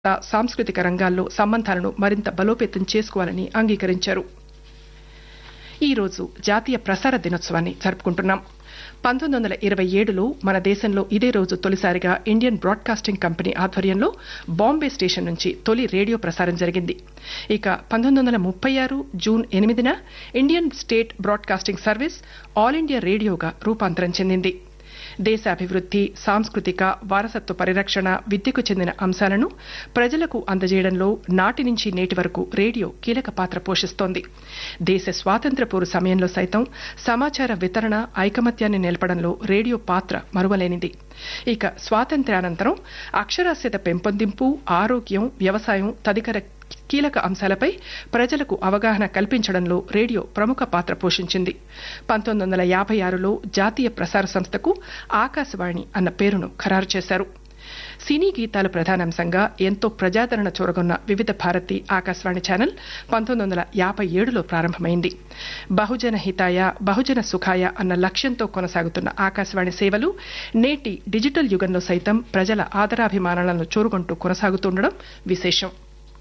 సాంస్కృతిక రంగాల్లో సంబంధాలను మరింత బలోపేతం చేసుకోవాలని అంగీకరించారు ఈ రోజు జాతీయ ప్రసార దినోత్సవాన్ని జరుపుకుంటున్నాం పంతొమ్మిది వందల ఇరవై ఏడులో మన దేశంలో ఇదే రోజు తొలిసారిగా ఇండియన్ బ్రాడ్కాస్టింగ్ కంపెనీ ఆధ్వర్యంలో బాంబే స్టేషన్ నుంచి తొలి రేడియో ప్రసారం జరిగింది ఇక పంతొమ్మిది వందల ముప్పై ఆరు జూన్ ఎనిమిదిన Indian State Broadcasting Service All India రేడియోగా రూపాంతరం చెందింది దేశాభివృద్ది సాంస్కృతిక వారసత్వ పరిరక్షణ విద్యకు చెందిన అంశాలను ప్రజలకు అందజేయడంలో నాటి నుంచి నేటి వరకు రేడియో కీలక పాత్ర పోషిస్తోంది దేశ స్వాతంత్ర్య పోరు సమయంలో సైతం సమాచార వితరణ ఐకమత్యాన్ని నిలపడంలో రేడియో పాత్ర మరువలేనిది ఇక స్వాతంత్ర్యానంతరం అక్షరాస్యత పెంపొందింపు ఆరోగ్యం వ్యవసాయం తదితర కీలక అంశాలపై ప్రజలకు అవగాహన కల్పించడంలో రేడియో ప్రముఖ పాత్ర పోషించింది పంతొమ్మిది వందల యాభై ఆరులో జాతీయ ప్రసార సంస్థకు ఆకాశవాణి అన్న పేరును ఖరారు చేశారు సినీ గీతాల ప్రధానాంశంగా ఎంతో ప్రజాదరణ చూరగొన్న వివిధ భారతి ఆకాశవాణి ఛానల్ పంతొమ్మిది వందల యాభై ఏడులో ప్రారంభమైంది బహుజన హితాయ బహుజన సుఖాయ అన్న లక్ష్యంతో కొనసాగుతున్న ఆకాశవాణి సేవలు నేటి డిజిటల్ యుగంలో సైతం ప్రజల ఆదరాభిమానాలను చూరుకుంటూ కొనసాగుతుండడం విశేషం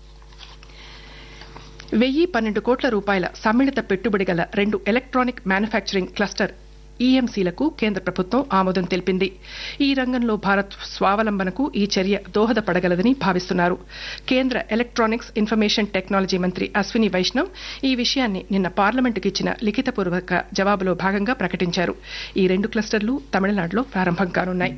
వెయ్యి పన్నెండు కోట్ల రూపాయల సమ్మిళిత పెట్టుబడి గల రెండు ఎలక్ట్రానిక్ మ్యానుఫ్యాక్చరింగ్ క్లస్టర్ ఈఎంసీలకు కేంద్ర ప్రభుత్వం ఆమోదం తెలిపింది ఈ రంగంలో భారత్ స్వావలంబనకు ఈ చర్య దోహదపడగలదని భావిస్తున్నారు కేంద్ర ఎలక్ట్రానిక్స్ ఇన్ఫర్మేషన్ టెక్నాలజీ మంత్రి అశ్విని వైష్ణవ్ ఈ విషయాన్ని నిన్న పార్లమెంటుకు ఇచ్చిన లిఖితపూర్వక జవాబులో భాగంగా ప్రకటించారు ఈ రెండు క్లస్టర్లు తమిళనాడులో ప్రారంభం కానున్నాయి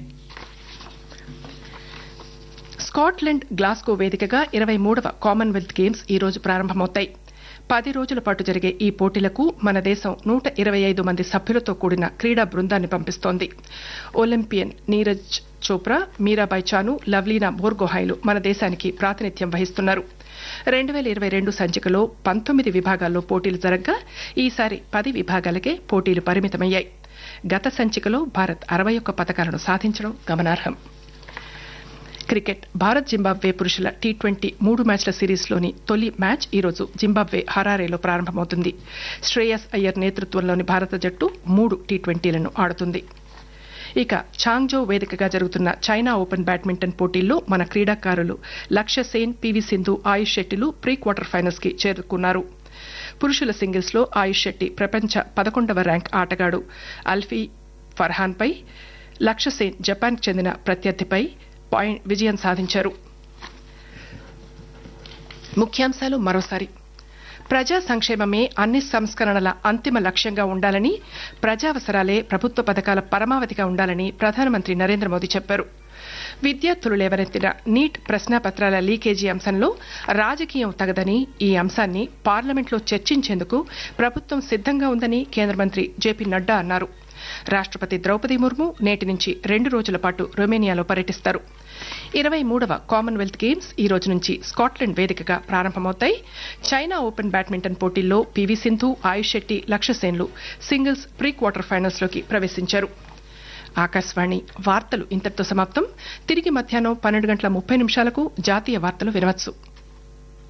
స్కాట్లాండ్ గ్లాస్గో వేదికగా ఇరవై మూడవ కామన్వెల్త్ గేమ్స్ ఈ రోజు ప్రారంభమవుతాయి పది రోజుల పాటు జరిగే ఈ పోటీలకు మన దేశం నూట ఇరవై ఐదు మంది సభ్యులతో కూడిన క్రీడా బృందాన్ని పంపిస్తోంది ఒలింపియన్ నీరజ్ చోప్రా మీరాబాయ్ చాను లవ్లీనా బోర్గోహాయ్లు మన దేశానికి ప్రాతినిధ్యం వహిస్తున్నారు రెండు వేల ఇరవై రెండు సంచికలో పంతొమ్మిది విభాగాల్లో పోటీలు జరగ్గా ఈసారి పది విభాగాలకే పోటీలు పరిమితమయ్యాయి గత సంచికలో భారత్ అరవై ఒక్క పథకాలను సాధించడం గమనార్హం క్రికెట్ భారత్ జింబాబ్వే పురుషుల టీ ట్వంటీ మూడు మ్యాచ్ల సిరీస్లోని తొలి మ్యాచ్ ఈరోజు జింబాబ్వే హరారేలో ప్రారంభమవుతుంది శ్రేయస్ అయ్యర్ నేతృత్వంలోని భారత జట్టు మూడు టీ ట్వంటీలను ఆడుతుంది ఇక ఛాంగ్జో వేదికగా జరుగుతున్న చైనా ఓపెన్ బ్యాడ్మింటన్ పోటీల్లో మన క్రీడాకారులు లక్ష్య సేన్ పివి సింధు ఆయుష్ శెట్టిలు ప్రీ క్వార్టర్ ఫైనల్స్ కి చేరుకున్నారు పురుషుల సింగిల్స్ లో ఆయుష్ శెట్టి ప్రపంచ పదకొండవ ర్యాంక్ ఆటగాడు అల్ఫీ ఫర్హాన్ పై లక్ష్య సేన్ జపాన్ కు చెందిన ప్రత్యర్థిపై పాయింట్ విజయం సాధించారు ముఖ్యాంశాలు మరోసారి ప్రజా సంక్షేమమే అన్ని సంస్కరణల అంతిమ లక్ష్యంగా ఉండాలని ప్రజావసరాలే ప్రభుత్వ పథకాల పరమావధిగా ఉండాలని ప్రధానమంత్రి నరేంద్ర మోదీ చెప్పారు విద్యార్థులు లేవనెత్తిన నీట్ ప్రశ్నాపత్రాల లీకేజీ అంశంలో రాజకీయం తగదని ఈ అంశాన్ని పార్లమెంట్లో చర్చించేందుకు ప్రభుత్వం సిద్దంగా ఉందని కేంద్ర మంత్రి జేపీ నడ్డా అన్నారు రాష్టపతి ద్రౌపది ముర్ము నేటి నుంచి రెండు రోజుల పాటు రొమేనియాలో పర్యటిస్తారు ఇరవై మూడవ కామన్వెల్త్ గేమ్స్ ఈ రోజు నుంచి స్కాట్లాండ్ వేదికగా ప్రారంభమవుతాయి చైనా ఓపెన్ బ్యాడ్మింటన్ పోటీల్లో పివి సింధు ఆయుష్ శెట్టి లక్ష్యసేన్లు సింగిల్స్ ప్రీ క్వార్టర్ ఫైనల్స్ లోకి ప్రవేశించారు ఆకాశవాణి వార్తలు ఇంతటితో సమాప్తం తిరిగి మధ్యాహ్నం పన్నెండు గంటల ముప్పై నిమిషాలకు జాతీయ వార్తలు వినవచ్చు